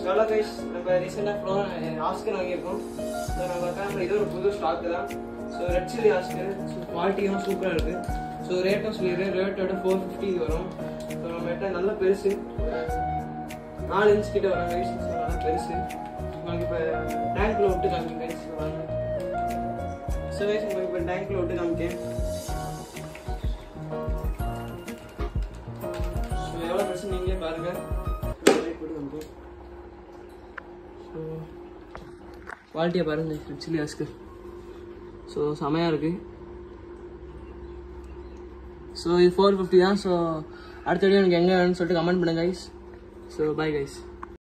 hello guys நம்ம ரீசெண்டாக flow Oscar வாங்கியிருக்கோம் ஸோ நம்ம கேமரா இது ஒரு புது ஸ்டாக் தான் so red chilli Oscar so குவாலிட்டியும் சூப்பராக இருக்குது ஸோ ரேட்டும் சொல்லிடுறேன் ரேட்டோட ஃபோர் ஃபிஃப்டி வரும் ஸோ நம்மகிட்ட நல்ல பெருசு நாலு இன்ச் கிட்ட வரும் கைஸ் ஸோ நல்லா பெருசு உங்களுக்கு இப்போ டேங்க்கில் விட்டு காமிக்கும் கைஸ் வாங்க ஸோ கைஸ் உங்களுக்கு இப்போ டேங்க்கில் விட்டு காமிக்கேன் ஸோ எவ்வளோ பெருசு நீங்களே பாருங்கள் ஸோ குவாலிட்டியை பாருங்க சில்லி ஆஸ்கர் ஸோ செமையாக இருக்குது ஸோ இது ஃபோர் ஃபிஃப்டி தான் ஸோ அடுத்த வீடியோ எனக்கு எங்கே வேணும்னு சொல்லிட்டு கமெண்ட் பண்ணுங்க கைஸ் ஸோ பை கைஸ்